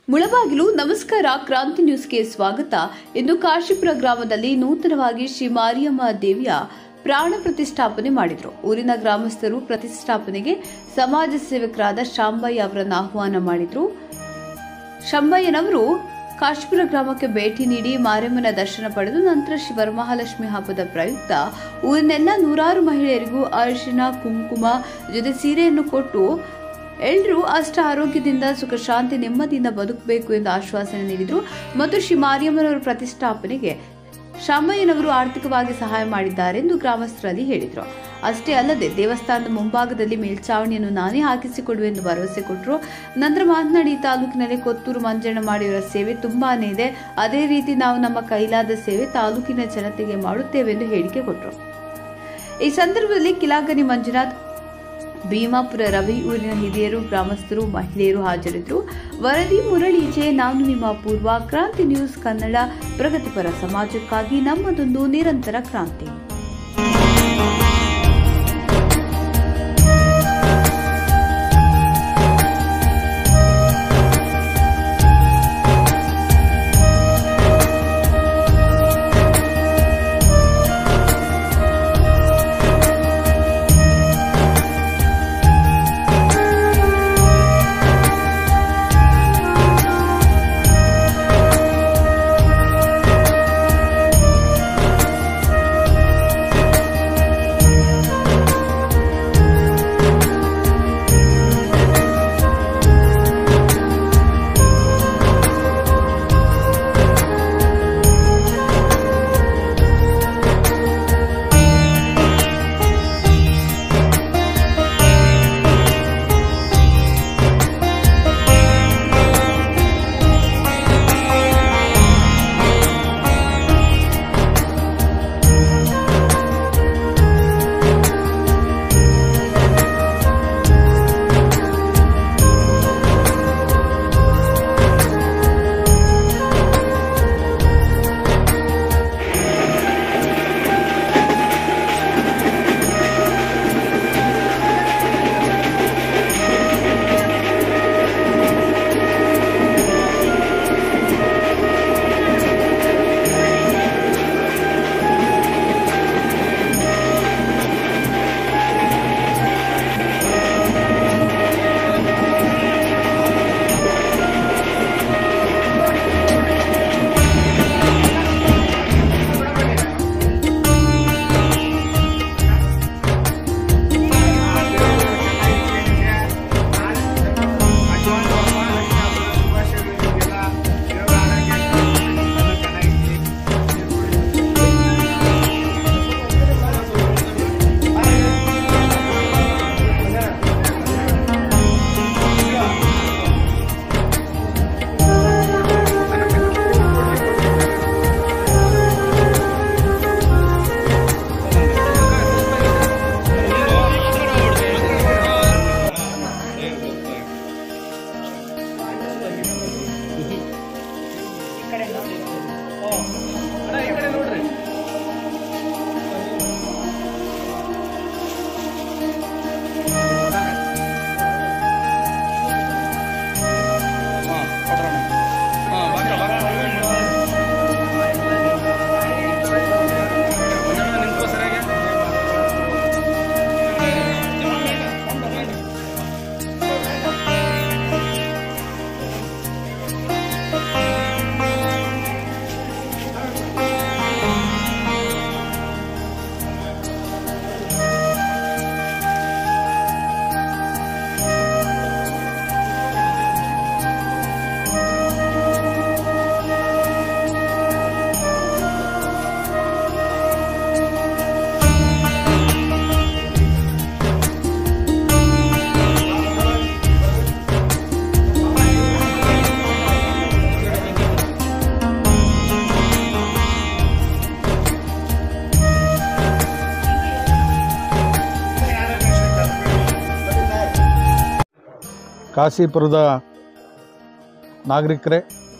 ಮುಳಬಾಗಿಲು ನಮಸ್ಕಾರ ಕ್ರಾಂತಿ ನ್ಯೂಸ್ಗೆ ಸ್ವಾಗತ ಇಂದು ಕಾಶಿಪುರ ಗ್ರಾಮದಲ್ಲಿ ನೂತನವಾಗಿ ಶ್ರೀ ಮಾರಿಯಮ್ಮ ದೇವಿಯ ಪ್ರಾಣ ಪ್ರತಿಷ್ಠಾಪನೆ ಮಾಡಿದರು ಊರಿನ ಗ್ರಾಮಸ್ಥರು ಪ್ರತಿಷ್ಠಾಪನೆಗೆ ಸಮಾಜ ಸೇವಕರಾದ ಶಾಂಬಯ್ಯ ಅವರನ್ನು ಆಹ್ವಾನ ಮಾಡಿದ್ರು ಶಂಬಯ್ಯನವರು ಕಾಶ್ಮೀರ ಗ್ರಾಮಕ್ಕೆ ಭೇಟಿ ನೀಡಿ ಮಾರಮ್ಮನ ದರ್ಶನ ಪಡೆದು ನಂತರ ಶ್ರೀ ವರಮಹಾಲಕ್ಷ್ಮಿ ಹಬ್ಬದ ಪ್ರಯುಕ್ತ ಊರಿನೆಲ್ಲ ನೂರಾರು ಮಹಿಳೆಯರಿಗೂ ಅರಿಶಿನ ಕುಂಕುಮ ಜೊತೆ ಸೀರೆಯನ್ನು ಕೊಟ್ಟು ಎಲ್ಲರೂ ಅಷ್ಟ ಆರೋಗ್ಯದಿಂದ ಸುಖ ಶಾಂತಿ ನೆಮ್ಮದಿಯಿಂದ ಬದುಕಬೇಕು ಎಂದು ಆಶ್ವಾಸನೆ ನೀಡಿದರು ಮತ್ತು ಶ್ರೀ ಮಾರಿಯಮ್ಮನವರ ಪ್ರತಿಷ್ಠಾಪನೆಗೆ ಶಾಮಯ್ಯನವರು ಆರ್ಥಿಕವಾಗಿ ಸಹಾಯ ಮಾಡಿದ್ದಾರೆ ಎಂದು ಗ್ರಾಮಸ್ಥರಲ್ಲಿ ಹೇಳಿದರು ಅಷ್ಟೇ ಅಲ್ಲದೆ ದೇವಸ್ಥಾನದ ಮುಂಭಾಗದಲ್ಲಿ ಮೇಲ್ಚಾವಣಿಯನ್ನು ನಾನೇ ಹಾಕಿಸಿಕೊಡುವೆ ಎಂದು ಭರವಸೆ ಕೊಟ್ಟರು ನಂತರ ಮಾತನಾಡಿ ಈ ತಾಲೂಕಿನಲ್ಲಿ ಕೊತ್ತೂರು ಮಂಜಣ್ಣ ಮಾಡಿರುವ ಸೇವೆ ತುಂಬಾನೇ ಇದೆ ಅದೇ ರೀತಿ ನಾವು ನಮ್ಮ ಕೈಲಾದ ಸೇವೆ ತಾಲೂಕಿನ ಜನತೆಗೆ ಮಾಡುತ್ತೇವೆ ಎಂದು ಹೇಳಿಕೆ ಕೊಟ್ಟರು ಈ ಸಂದರ್ಭದಲ್ಲಿ ಕಿಲಾಗನಿ ಮಂಜುನಾಥ್ ಭೀಮಾಪುರ ರವಿ ಊರಿನ ಹಿರಿಯರು ಗ್ರಾಮಸ್ಥರು ಮಹಿಳೆಯರು ಹಾಜರಿದ್ದರು ವರದಿ ಮುರಳಿ ಜೆ ನಾನು ನಿಮ್ಮ ಪೂರ್ವ ಕ್ರಾಂತಿ ನ್ಯೂಸ್ ಕನ್ನಡ ಪ್ರಗತಿಪರ ಸಮಾಜಕ್ಕಾಗಿ ನಮ್ಮದೊಂದು ನಿರಂತರ ಕ್ರಾಂತಿ ಕಾಶಿಪುರದ ನಾಗರಿಕರೇ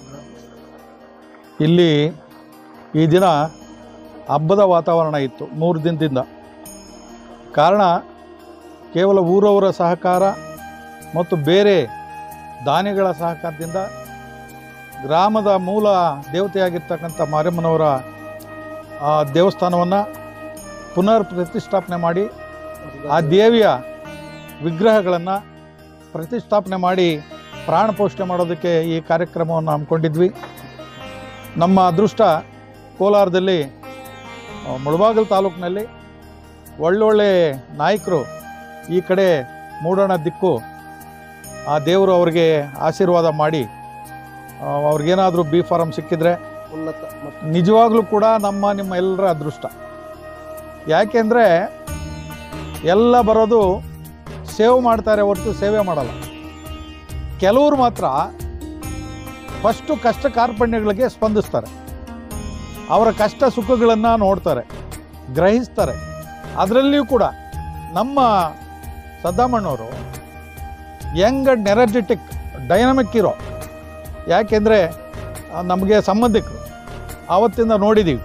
ಇಲ್ಲಿ ಈ ದಿನ ಹಬ್ಬದ ವಾತಾವರಣ ಇತ್ತು ಮೂರು ದಿನದಿಂದ ಕಾರಣ ಕೇವಲ ಊರವರ ಸಹಕಾರ ಮತ್ತು ಬೇರೆ ದಾನಿಗಳ ಸಹಕಾರದಿಂದ ಗ್ರಾಮದ ಮೂಲ ದೇವತೆಯಾಗಿರ್ತಕ್ಕಂಥ ಮಾರಮ್ಮನವರ ಆ ದೇವಸ್ಥಾನವನ್ನು ಪುನರ್ ಪ್ರತಿಷ್ಠಾಪನೆ ಮಾಡಿ ಆ ದೇವಿಯ ವಿಗ್ರಹಗಳನ್ನು ಪ್ರತಿಷ್ಠಾಪನೆ ಮಾಡಿ ಪ್ರಾಣ ಪೋಷಣೆ ಮಾಡೋದಕ್ಕೆ ಈ ಕಾರ್ಯಕ್ರಮವನ್ನು ಹಮ್ಮಿಕೊಂಡಿದ್ವಿ ನಮ್ಮ ಅದೃಷ್ಟ ಕೋಲಾರದಲ್ಲಿ ಆ, ಮುಳಬಾಗಿಲು ತಾಲೂಕಿನಲ್ಲಿ ಒಳ್ಳೊಳ್ಳೆ ನಾಯಕರು ಈ ಕಡೆ ಮೂಡೋಣ ದಿಕ್ಕು ಆ ದೇವರು ಅವ್ರಿಗೆ ಆಶೀರ್ವಾದ ಮಾಡಿ ಆ, ಅವ್ರಿಗೇನಾದರೂ ಬಿ ಫಾರಮ್ ಸಿಕ್ಕಿದ್ರೆ ಉನ್ನತ ಮತ್ತು ನಿಜವಾಗ್ಲೂ ಕೂಡ ನಮ್ಮ ನಿಮ್ಮ ಎಲ್ಲರ ಅದೃಷ್ಟ ಯಾಕೆಂದರೆ ಎಲ್ಲ ಬರೋದು ಸೇವ್ ಮಾಡ್ತಾರೆ ಹೊರತು ಸೇವೆ ಮಾಡಲ್ಲ ಕೆಲವರು ಮಾತ್ರ ಫಸ್ಟು ಕಷ್ಟ ಕಾರ್ಪಣ್ಯಗಳಿಗೆ ಸ್ಪಂದಿಸ್ತಾರೆ ಅವರ ಕಷ್ಟ ಸುಖಗಳನ್ನು ನೋಡ್ತಾರೆ ಗ್ರಹಿಸ್ತಾರೆ ಅದರಲ್ಲಿಯೂ ಕೂಡ ನಮ್ಮ ಸದ್ದಾಮಣ್ಣವರು ಯಂಗ್ ಅಂಡ್ ಎನರ್ಜೆಟಿಕ್ ಡೈನಮಿಕ್ ಇರೋ ಯಾಕೆಂದರೆ ನಮಗೆ ಸಂಬಂಧಿಕರು ಆವತ್ತಿಂದ ನೋಡಿದ್ದೀವಿ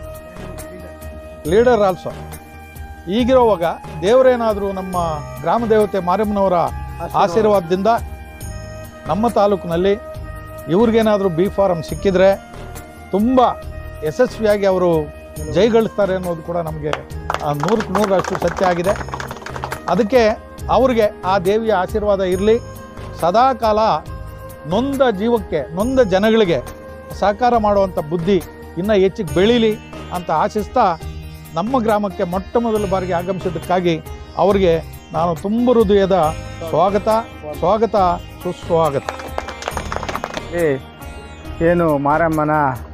ಲೀಡರ್ ಆಲ್ಸೋ ಈಗಿರೋವಾಗ ದೇವರೇನಾದರೂ ನಮ್ಮ ಗ್ರಾಮ ದೇವತೆ ಮಾರಮ್ಮನವರ ಆಶೀರ್ವಾದದಿಂದ ನಮ್ಮ ತಾಲೂಕಿನಲ್ಲಿ ಇವ್ರಿಗೇನಾದರೂ ಬಿ ಫಾರಮ್ ಸಿಕ್ಕಿದ್ರೆ ತುಂಬ ಯಶಸ್ವಿಯಾಗಿ ಅವರು ಜೈಗಳಿಸ್ತಾರೆ ಅನ್ನೋದು ಕೂಡ ನಮಗೆ ನೂರಕ್ಕೆ ನೂರರಷ್ಟು ಸತ್ಯ ಆಗಿದೆ ಅದಕ್ಕೆ ಅವ್ರಿಗೆ ಆ ದೇವಿಯ ಆಶೀರ್ವಾದ ಇರಲಿ ಸದಾಕಾಲ ನೊಂದ ಜೀವಕ್ಕೆ ನೊಂದ ಜನಗಳಿಗೆ ಸಹಕಾರ ಮಾಡುವಂಥ ಬುದ್ಧಿ ಇನ್ನೂ ಹೆಚ್ಚಿಗೆ ಬೆಳೀಲಿ ಅಂತ ಆಶಿಸ್ತಾ ನಮ್ಮ ಗ್ರಾಮಕ್ಕೆ ಮೊಟ್ಟ ಮೊದಲ ಬಾರಿಗೆ ಆಗಮಿಸಿದ್ದಕ್ಕಾಗಿ ಅವರಿಗೆ ನಾನು ತುಂಬ ಹೃದಯದ ಸ್ವಾಗತ ಸ್ವಾಗತ ಸುಸ್ವಾಗತ ಈ ಏನು ಮಾರಮ್ಮನ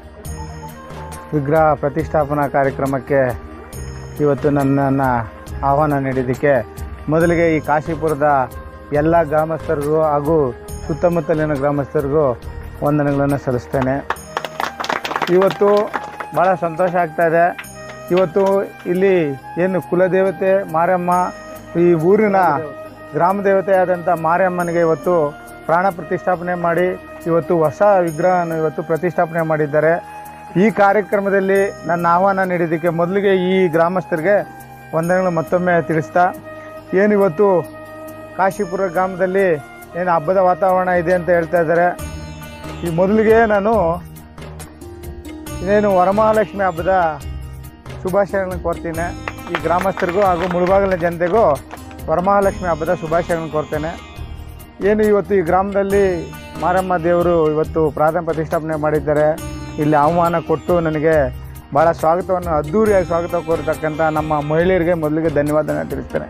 ವಿಗ್ರಹ ಪ್ರತಿಷ್ಠಾಪನಾ ಕಾರ್ಯಕ್ರಮಕ್ಕೆ ಇವತ್ತು ನನ್ನನ್ನು ಆಹ್ವಾನ ನೀಡಿದ್ದಕ್ಕೆ ಮೊದಲಿಗೆ ಈ ಕಾಶಿಪುರದ ಎಲ್ಲ ಗ್ರಾಮಸ್ಥರಿಗೂ ಹಾಗೂ ಸುತ್ತಮುತ್ತಲಿನ ಗ್ರಾಮಸ್ಥರಿಗೂ ವಂದನೆಗಳನ್ನು ಸಲ್ಲಿಸ್ತೇನೆ ಇವತ್ತು ಭಾಳ ಸಂತೋಷ ಆಗ್ತಾ ಇದೆ ಇವತ್ತು ಇಲ್ಲಿ ಏನು ಕುಲದೇವತೆ ಮಾರಮ್ಮ ಈ ಊರಿನ ಗ್ರಾಮ ದೇವತೆಯಾದಂಥ ಮಾರಮ್ಮನಿಗೆ ಇವತ್ತು ಪ್ರಾಣ ಪ್ರತಿಷ್ಠಾಪನೆ ಮಾಡಿ ಇವತ್ತು ಹೊಸ ವಿಗ್ರಹವನ್ನು ಇವತ್ತು ಪ್ರತಿಷ್ಠಾಪನೆ ಮಾಡಿದ್ದಾರೆ ಈ ಕಾರ್ಯಕ್ರಮದಲ್ಲಿ ನನ್ನ ಆಹ್ವಾನ ನೀಡಿದ್ದಕ್ಕೆ ಮೊದಲಿಗೆ ಈ ಗ್ರಾಮಸ್ಥರಿಗೆ ವಂದನೆಗಳು ಮತ್ತೊಮ್ಮೆ ತಿಳಿಸ್ತಾ ಏನು ಇವತ್ತು ಕಾಶಿಪುರ ಗ್ರಾಮದಲ್ಲಿ ಏನು ಹಬ್ಬದ ವಾತಾವರಣ ಇದೆ ಅಂತ ಹೇಳ್ತಾ ಇದ್ದಾರೆ ಈ ಮೊದಲಿಗೆ ನಾನು ಇನ್ನೇನು ವರಮಹಾಲಕ್ಷ್ಮಿ ಹಬ್ಬದ ಶುಭಾಶಯಗಳನ್ನು ಕೋರ್ತೀನಿ ಈ ಗ್ರಾಮಸ್ಥರಿಗೂ ಹಾಗೂ ಮುಳುಬಾಗಿಲಿನ ಜನತೆಗೂ ವರಮಹಾಲಕ್ಷ್ಮಿ ಹಬ್ಬದ ಶುಭಾಶಯಗಳನ್ನು ಕೋರ್ತೇನೆ ಏನು ಇವತ್ತು ಈ ಗ್ರಾಮದಲ್ಲಿ ಮಾರಮ್ಮ ದೇವರು ಇವತ್ತು ಪ್ರಾರ್ಥನೆ ಪ್ರತಿಷ್ಠಾಪನೆ ಮಾಡಿದ್ದಾರೆ ಇಲ್ಲಿ ಆಹ್ವಾನ ಕೊಟ್ಟು ನನಗೆ ಭಾಳ ಸ್ವಾಗತವನ್ನು ಅದ್ಧೂರಿಯಾಗಿ ಸ್ವಾಗತ ಕೋರ್ತಕ್ಕಂಥ ನಮ್ಮ ಮಹಿಳೆಯರಿಗೆ ಮೊದಲಿಗೆ ಧನ್ಯವಾದನ ತಿಳಿಸ್ತೇನೆ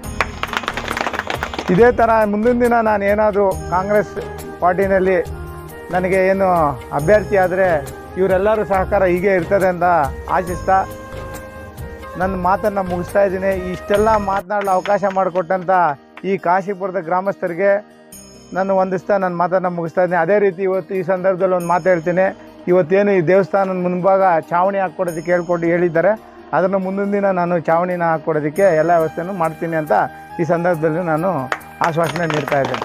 ಇದೇ ಥರ ಮುಂದಿನ ದಿನ ನಾನು ಏನಾದರೂ ಕಾಂಗ್ರೆಸ್ ಪಾರ್ಟಿನಲ್ಲಿ ನನಗೆ ಏನು ಅಭ್ಯರ್ಥಿ ಆದರೆ ಇವರೆಲ್ಲರೂ ಸಹಕಾರ ಹೀಗೆ ಇರ್ತದೆ ಅಂತ ಆಶಿಸ್ತಾ ನನ್ನ ಮಾತನ್ನು ಮುಗಿಸ್ತಾ ಇದ್ದೀನಿ ಇಷ್ಟೆಲ್ಲ ಮಾತನಾಡಲು ಅವಕಾಶ ಮಾಡಿಕೊಟ್ಟಂಥ ಈ ಕಾಶಿಪುರದ ಗ್ರಾಮಸ್ಥರಿಗೆ ನಾನು ವಂದಿಸ್ತಾ ನನ್ನ ಮಾತನ್ನು ಮುಗಿಸ್ತಾ ಇದ್ದೀನಿ ಅದೇ ರೀತಿ ಇವತ್ತು ಈ ಸಂದರ್ಭದಲ್ಲಿ ಒಂದು ಮಾತು ಹೇಳ್ತೀನಿ ಇವತ್ತೇನು ಈ ದೇವಸ್ಥಾನದ ಮುಂಭಾಗ ಚಾವಣಿ ಹಾಕ್ಕೊಡೋದಕ್ಕೆ ಹೇಳ್ಕೊಂಡು ಹೇಳಿದ್ದಾರೆ ಅದನ್ನು ಮುಂದಿನ ದಿನ ನಾನು ಚಾವಣಿನ ಹಾಕ್ಕೊಡೋದಕ್ಕೆ ಎಲ್ಲ ವ್ಯವಸ್ಥೆನೂ ಮಾಡ್ತೀನಿ ಅಂತ ಈ ಸಂದರ್ಭದಲ್ಲಿ ನಾನು ಆಶ್ವಾಸನೆ ನೀಡ್ತಾ ಇದ್ದೇನೆ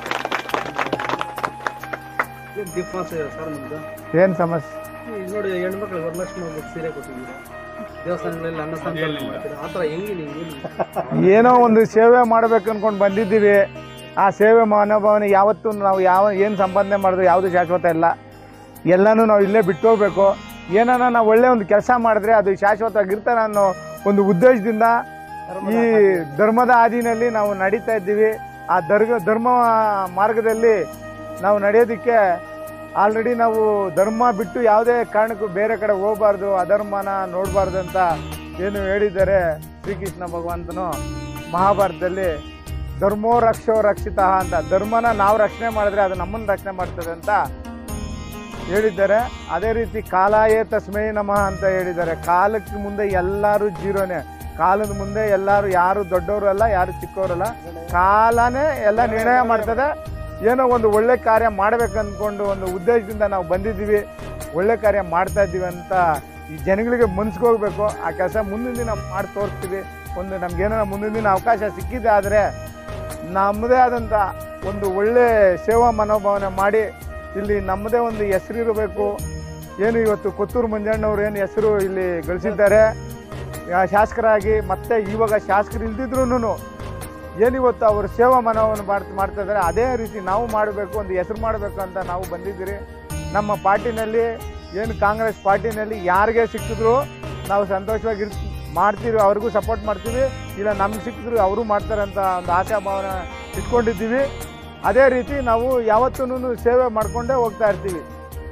ಡಿಫ್ರೆನ್ಸ್ ಇದೆ ಸರ್ ನಿಮ್ದು ಏನು ಸಮಸ್ಯೆ ಈಗ ನೋಡಿ ಹೆಣ್ಮಕ್ಳು ವರಲಕ್ಷ್ಮಿ ಹಬ್ಬಕ್ಕೆ ಸೀರೆ ಕೊಟ್ಟಿದ್ದೀರಾ ದೇವಸ್ಥಾನಗಳಲ್ಲಿ ಅನ್ನ ಸಂತರ್ಪಣೆ ಮಾಡ್ತೀರಾ ಆ ಥರ ಹೆಂಗೆ ನೀವು ಏನೋ ಒಂದು ಸೇವೆ ಮಾಡ್ಬೇಕು ಅನ್ಕೊಂಡು ಬಂದಿದ್ದೀವಿ ಆ ಸೇವೆ ಮನೋಭಾವನೆ ಯಾವತ್ತೂ ನಾವು ಯಾವ ಏನು ಸಂಪಾದನೆ ಮಾಡಿದ್ರು ಯಾವುದು ಶಾಶ್ವತ ಇಲ್ಲ ಎಲ್ಲನೂ ನಾವು ಇಲ್ಲೇ ಬಿಟ್ಟು ಹೋಗ್ಬೇಕು ಏನಾನ ನಾವು ಒಳ್ಳೆ ಒಂದು ಕೆಲಸ ಮಾಡಿದ್ರೆ ಅದು ಶಾಶ್ವತವಾಗಿರ್ತಾನೆ ಅನ್ನೋ ಒಂದು ಉದ್ದೇಶದಿಂದ ಈ ಧರ್ಮದ ಹಾದಿನಲ್ಲಿ ನಾವು ನಡೀತಾ ಇದ್ದೀವಿ ಆ ಧರ್ಮ ಧರ್ಮ ಮಾರ್ಗದಲ್ಲಿ ನಾವು ನಡೆಯೋದಕ್ಕೆ ಆಲ್ರೆಡಿ ನಾವು ಧರ್ಮ ಬಿಟ್ಟು ಯಾವುದೇ ಕಾರಣಕ್ಕೂ ಬೇರೆ ಕಡೆ ಹೋಗಬಾರ್ದು ಅಧರ್ಮನ ನೋಡಬಾರ್ದು ಅಂತ ಏನು ಹೇಳಿದ್ದಾರೆ ಶ್ರೀಕೃಷ್ಣ ಭಗವಂತನು ಮಹಾಭಾರತದಲ್ಲಿ ಧರ್ಮೋ ರಕ್ಷೋ ರಕ್ಷಿತ ಅಂತ ಧರ್ಮನ ನಾವು ರಕ್ಷಣೆ ಮಾಡಿದ್ರೆ ಅದು ನಮ್ಮನ್ನು ರಕ್ಷಣೆ ಮಾಡ್ತದೆ ಅಂತ ಹೇಳಿದ್ದಾರೆ ಅದೇ ರೀತಿ ಕಾಲಾಯೇ ತಸ್ಮೈ ನಮಃ ಅಂತ ಹೇಳಿದ್ದಾರೆ ಕಾಲಕ್ಕೆ ಮುಂದೆ ಎಲ್ಲರೂ ಜೀರೋನೇ ಕಾಲದ ಮುಂದೆ ಎಲ್ಲರೂ ಯಾರು ದೊಡ್ಡವರು ಅಲ್ಲ ಯಾರು ಚಿಕ್ಕವರಲ್ಲ ಕಾಲನೇ ಎಲ್ಲ ನಿರ್ಣಯ ಮಾಡ್ತದೆ ಏನೋ ಒಂದು ಒಳ್ಳೆ ಕಾರ್ಯ ಮಾಡ್ಬೇಕು ಅಂದ್ಕೊಂಡು ಒಂದು ಉದ್ದೇಶದಿಂದ ನಾವು ಬಂದಿದ್ದೀವಿ ಒಳ್ಳೆ ಕಾರ್ಯ ಮಾಡ್ತಾ ಇದ್ದೀವಿ ಅಂತ ಈ ಜನಗಳಿಗೆ ಮನ್ಸಿಗೆ ಹೋಗ್ಬೇಕು ಆ ಕೆಲಸ ಮುಂದಿನ ದಿನ ಮಾಡಿ ತೋರಿಸ್ತೀವಿ ಒಂದು ನಮ್ಗೇನೋ ಮುಂದಿನ ದಿನ ಅವಕಾಶ ಸಿಕ್ಕಿದೆ ಆದರೆ ನಮ್ಮದೇ ಆದಂಥ ಒಂದು ಒಳ್ಳೆ ಸೇವಾ ಮನೋಭಾವನೆ ಮಾಡಿ ಇಲ್ಲಿ ನಮ್ಮದೇ ಒಂದು ಹೆಸರು ಇರಬೇಕು ಏನು ಇವತ್ತು ಕೊತ್ತೂರು ಮಂಜಣ್ಣವ್ರು ಏನು ಹೆಸರು ಇಲ್ಲಿ ಗಳಿಸಿದ್ದಾರೆ ಆ, ಶಾಸಕರಾಗಿ ಮತ್ತೆ ಇವಾಗ ಶಾಸಕರು ಇಲ್ದಿದ್ರು ಏನಿವತ್ತು ಅವರು ಸೇವಾ ಮನೋವನ್ನು ಮಾಡ್ತಾ ಮಾಡ್ತಾ ಇದ್ದಾರೆ ಅದೇ ರೀತಿ ನಾವು ಮಾಡಬೇಕು ಒಂದು ಹೆಸರು ಮಾಡಬೇಕು ಅಂತ ನಾವು ಬಂದಿದ್ದೀರಿ ನಮ್ಮ ಪಾರ್ಟಿನಲ್ಲಿ ಏನು ಕಾಂಗ್ರೆಸ್ ಪಾರ್ಟಿನಲ್ಲಿ ಯಾರಿಗೆ ಸಿಕ್ಕಿದ್ರು ನಾವು ಸಂತೋಷವಾಗಿ ಇರ್ ಮಾಡ್ತೀವಿ ಅವ್ರಿಗೂ ಸಪೋರ್ಟ್ ಮಾಡ್ತೀವಿ ಇಲ್ಲ ನಮ್ಗೆ ಸಿಕ್ಕಿದ್ರು ಅವರು ಮಾಡ್ತಾರೆ ಅಂತ ಒಂದು ಆಶಾಭಾವನ ಇಟ್ಕೊಂಡಿದ್ದೀವಿ ಅದೇ ರೀತಿ ನಾವು ಯಾವತ್ತೂ ಸೇವೆ ಮಾಡಿಕೊಂಡೇ ಹೋಗ್ತಾ ಇರ್ತೀವಿ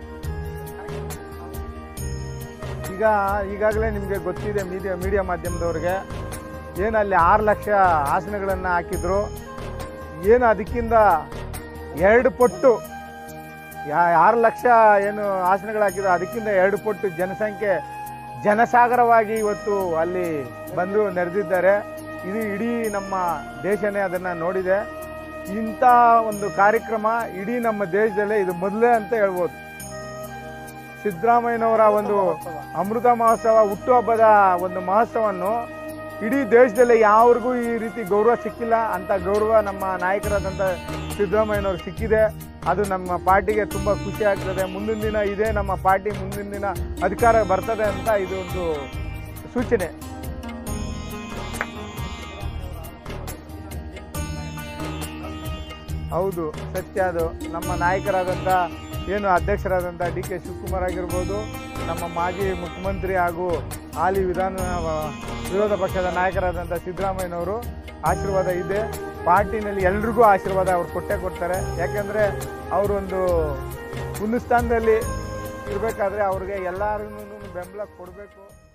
ಈಗ ಈಗಾಗಲೇ ನಿಮಗೆ ಗೊತ್ತಿದೆ ಮೀಡಿಯಾ ಮೀಡಿಯಾ ಮಾಧ್ಯಮದವ್ರಿಗೆ ಏನು ಅಲ್ಲಿ ಆರು ಲಕ್ಷ ಆಸನಗಳನ್ನು ಹಾಕಿದ್ರು ಏನು ಅದಕ್ಕಿಂತ ಎರಡು ಪಟ್ಟು ಯಾ- ಆರು ಲಕ್ಷ ಏನು ಆಸನಗಳು ಹಾಕಿದ್ರು ಅದಕ್ಕಿಂತ ಎರಡು ಪಟ್ಟು ಜನಸಂಖ್ಯೆ ಜನಸಾಗರವಾಗಿ ಇವತ್ತು ಅಲ್ಲಿ ಬಂದು ನೆರೆದಿದ್ದಾರೆ ಇದು ಇಡೀ ನಮ್ಮ ದೇಶನೇ ಅದನ್ನು ನೋಡಿದೆ ಇಂಥ ಒಂದು ಕಾರ್ಯಕ್ರಮ ಇಡೀ ನಮ್ಮ ದೇಶದಲ್ಲೇ ಇದು ಮೊದಲೇ ಅಂತ ಹೇಳ್ಬೋದು ಸಿದ್ದರಾಮಯ್ಯನವರ ಒಂದು ಅಮೃತ ಮಹೋತ್ಸವ ಹುಟ್ಟುಹಬ್ಬದ ಒಂದು ಮಹೋತ್ಸವವನ್ನು ಇಡೀ ದೇಶದಲ್ಲಿ ಯಾವ್ರಿಗೂ ಈ ರೀತಿ ಗೌರವ ಸಿಕ್ಕಿಲ್ಲ ಅಂತ ಗೌರವ ನಮ್ಮ ನಾಯಕರಾದಂಥ ಸಿದ್ದರಾಮಯ್ಯನವ್ರು ಸಿಕ್ಕಿದೆ ಅದು ನಮ್ಮ ಪಾರ್ಟಿಗೆ ತುಂಬ ಖುಷಿ ಆಗ್ತದೆ ಮುಂದಿನ ದಿನ ಇದೇ ನಮ್ಮ ಪಾರ್ಟಿ ಮುಂದಿನ ದಿನ ಅಧಿಕಾರ ಬರ್ತದೆ ಅಂತ ಇದು ಒಂದು ಸೂಚನೆ ಹೌದು ಸತ್ಯ ಅದು ನಮ್ಮ ನಾಯಕರಾದಂಥ ಏನು ಅಧ್ಯಕ್ಷರಾದಂಥ ಡಿ ಕೆ ಶಿವಕುಮಾರ್ ಆಗಿರ್ಬೋದು ನಮ್ಮ ಮಾಜಿ ಮುಖ್ಯಮಂತ್ರಿ ಹಾಗೂ ಹಾಲಿ ವಿಧಾನ ವಿರೋಧ ಪಕ್ಷದ ನಾಯಕರಾದಂಥ ಸಿದ್ದರಾಮಯ್ಯನವರು ಆಶೀರ್ವಾದ ಇದೆ ಪಾರ್ಟಿನಲ್ಲಿ ಎಲ್ರಿಗೂ ಆಶೀರ್ವಾದ ಅವ್ರು ಕೊಟ್ಟೇ ಕೊಡ್ತಾರೆ ಯಾಕೆಂದರೆ ಅವರೊಂದು ಒಂದು ಸ್ಥಾನದಲ್ಲಿ ಇರಬೇಕಾದ್ರೆ ಅವ್ರಿಗೆ ಎಲ್ಲರಿಗೂ ಬೆಂಬಲ ಕೊಡಬೇಕು